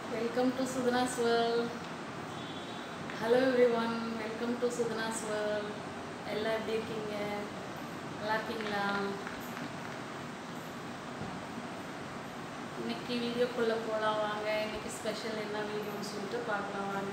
welcome to Sudhana's world hello everyone welcome to Sudhana's world எல்லாம் எப்படி இருக்கீங்க நல்லா இருக்கீங்களா இன்னைக்கு வீடியோக்குள்ளே போகலாம் வாங்க இன்னைக்கு ஸ்பெஷல் என்ன வீடியோன்னு சொல்லிட்டு பார்க்கலாம் வாங்க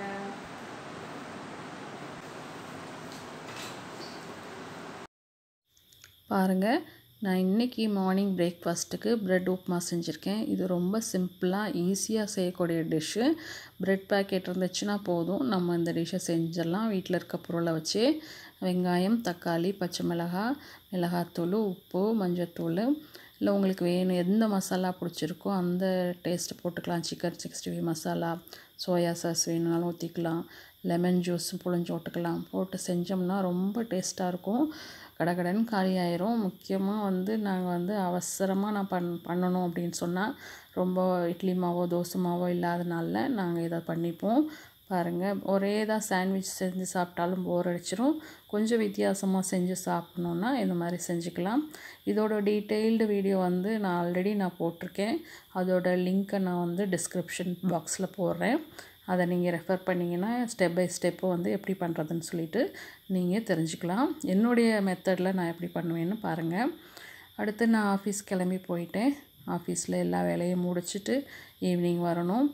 பாருங்கள் நான் இன்றைக்கி மார்னிங் பிரேக்ஃபாஸ்ட்டுக்கு ப்ரெட் உப்புமா செஞ்சுருக்கேன் இது ரொம்ப சிம்பிளாக ஈஸியாக செய்யக்கூடிய டிஷ்ஷு ப்ரெட் பேக்கெட் இருந்துச்சுன்னா போதும் நம்ம இந்த டிஷ்ஷை செஞ்சிடலாம் வீட்டில் இருக்க பொருளை வச்சு வெங்காயம் தக்காளி பச்சை மிளகாய் மிளகாத்தூள் உப்பு மஞ்சத்தூள் இல்லை உங்களுக்கு வேணும் எந்த மசாலா பிடிச்சிருக்கோ அந்த டேஸ்ட்டு போட்டுக்கலாம் chicken sixty five masala soya sauce வேணுனாலும் ஊற்றிக்கலாம் லெமன் ஜூஸ் புழிஞ்சு விட்டுக்கலாம் போட்டு செஞ்சோம்னா ரொம்ப டேஸ்ட்டாக இருக்கும் கடகடன்னு காலி ஆயிரும் முக்கியமாக வந்து நாங்கள் வந்து அவசரமாக நான் பண் பண்ணணும் அப்படின்னு சொன்னால் ரொம்ப இட்லி மாவோ தோசை மாவோ இல்லாத நாளில் நாங்கள் இதை பண்ணிப்போம் பாருங்கள் ஒரே தான் சாண்ட்விச் செஞ்சு சாப்பிட்டாலும் போர் அடிச்சிரும் கொஞ்சம் வித்தியாசமாக செஞ்சு சாப்பிட்ணுன்னா இந்த மாதிரி செஞ்சுக்கலாம் இதோட டீட்டெயில்டு வீடியோ வந்து நான் ஆல்ரெடி நான் போட்டிருக்கேன் அதோட லிங்க்கை நான் வந்து டிஸ்கிரிப்ஷன் பாக்ஸில் போடுறேன் அதை நீங்கள் ரெஃபர் பண்ணிங்கன்னா ஸ்டெப் பை ஸ்டெப்பு வந்து எப்படி பண்ணுறதுன்னு சொல்லிட்டு நீங்கள் தெரிஞ்சுக்கலாம் என்னுடைய மெத்தடில் நான் எப்படி பண்ணுவேன்னு பாருங்கள் அடுத்து நான் ஆஃபீஸ் கிளம்பி போயிட்டேன் ஆஃபீஸில் எல்லா வேலையும் முடிச்சுட்டு ஈவினிங் வரணும்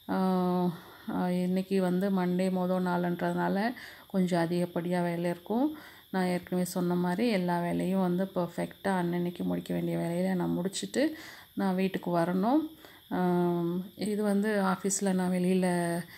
இன்றைக்கி வந்து மண்டே மொதல் நாளுன்றதுனால கொஞ்சம் அதிகப்படியாக வேலை இருக்கும் நான் ஏற்கனவே சொன்ன மாதிரி எல்லா வேலையும் வந்து பர்ஃபெக்டாக அன்னன்னைக்கு முடிக்க வேண்டிய வேலையை நான் முடிச்சுட்டு நான் வீட்டுக்கு வரணும் இது வந்து ஆஃபீஸில் நான் வெளியில்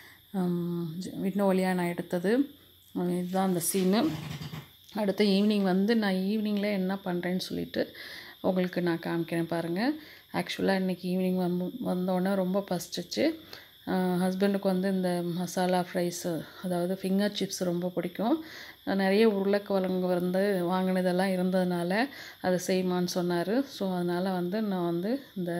விண்டோ வழியாக நான் எடுத்தது இதுதான் அந்த சீனு அடுத்து ஈவினிங் வந்து நான் ஈவினிங்கில் என்ன பண்ணுறேன்னு சொல்லிட்டு உங்களுக்கு நான் காமிக்கிறேன் பாருங்கள் ஆக்சுவலாக இன்றைக்கி ஈவினிங் வந்து வந்தோடனே ரொம்ப பசிச்சிச்சு ஹஸ்பண்டுக்கு வந்து இந்த மசாலா ஃப்ரைஸு அதாவது ஃபிங்கர் சிப்ஸ் ரொம்ப பிடிக்கும் நிறைய உருளைக்கிழங்கு வந்து வாங்கினதெல்லாம் இருந்ததுனால அதை செய்யுமான்னு சொன்னார் ஸோ அதனால் வந்து நான் வந்து இந்த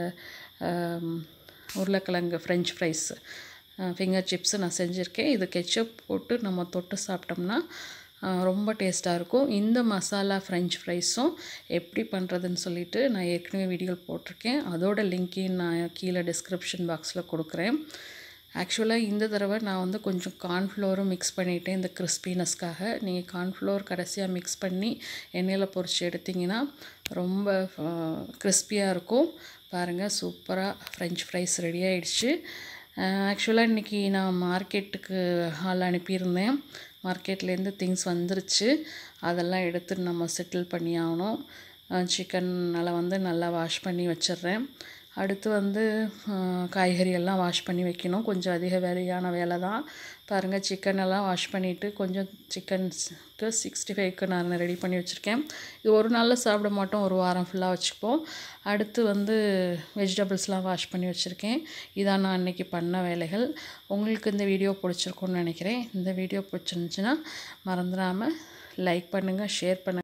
உருளைக்கிழங்கு ஃப்ரெஞ்ச் ஃப்ரைஸ் ஃபிங்கர் சிப்ஸு நான் செஞ்சுருக்கேன் இது கெச்சப் போட்டு நம்ம தொட்டு சாப்பிட்டோம்னா ரொம்ப டேஸ்ட்டாக இருக்கும் இந்த மசாலா ஃப்ரெஞ்ச் ஃப்ரைஸும் எப்படி பண்ணுறதுன்னு சொல்லிட்டு நான் ஏற்கனவே வீடியோ போட்டிருக்கேன் அதோட லிங்க்கையும் நான் கீழே டிஸ்கிரிப்ஷன் பாக்ஸில் கொடுக்குறேன் ஆக்சுவலாக இந்த தடவை நான் வந்து கொஞ்சம் கார்ன்ஃப்ளோரும் மிக்ஸ் பண்ணிவிட்டேன் இந்த கிறிஸ்பினஸ்க்காக நீங்கள் கார்ன்ஃப்ளோர் கடைசியாக மிக்ஸ் பண்ணி எண்ணெயில் பொரிச்சு எடுத்திங்கன்னா ரொம்ப கிறிஸ்பியாக இருக்கும் பாருங்கள் சூப்பராக ஃப்ரெஞ்ச் ஃப்ரைஸ் ரெடி ஆகிடுச்சு ஆக்சுவலாக இன்றைக்கி நான் மார்க்கெட்டுக்கு ஆள் அனுப்பியிருந்தேன் மார்க்கெட்லேருந்து திங்ஸ் வந்துருச்சு அதெல்லாம் எடுத்து நம்ம செட்டில் பண்ணி ஆகணும் சிக்கன் நல்லா வந்து நல்லா வாஷ் பண்ணி வச்சிடுறேன் அடுத்து வந்து காய்கறி எல்லாம் வாஷ் பண்ணி வைக்கணும் கொஞ்சம் அதிக வேலையான வேலை தான் பாருங்கள் சிக்கன் எல்லாம் வாஷ் பண்ணிவிட்டு கொஞ்சம் சிக்கன்க்கு சிக்ஸ்டி ஃபைவ்க்கு நான் ரெடி பண்ணி வச்சுருக்கேன் இது ஒரு நாளில் சாப்பிட மாட்டோம் ஒரு வாரம் ஃபுல்லாக வச்சுப்போம் அடுத்து வந்து வெஜிடபிள்ஸ்லாம் வாஷ் பண்ணி வச்சுருக்கேன் இதான் நான் அன்றைக்கி பண்ண வேலைகள் உங்களுக்கு இந்த வீடியோ பிடிச்சிருக்குன்னு நினைக்கிறேன் இந்த வீடியோ பிடிச்சிருந்துச்சின்னா மறந்துடாமல் லைக் பண்ணுங்கள் ஷேர் பண்ணுங்கள்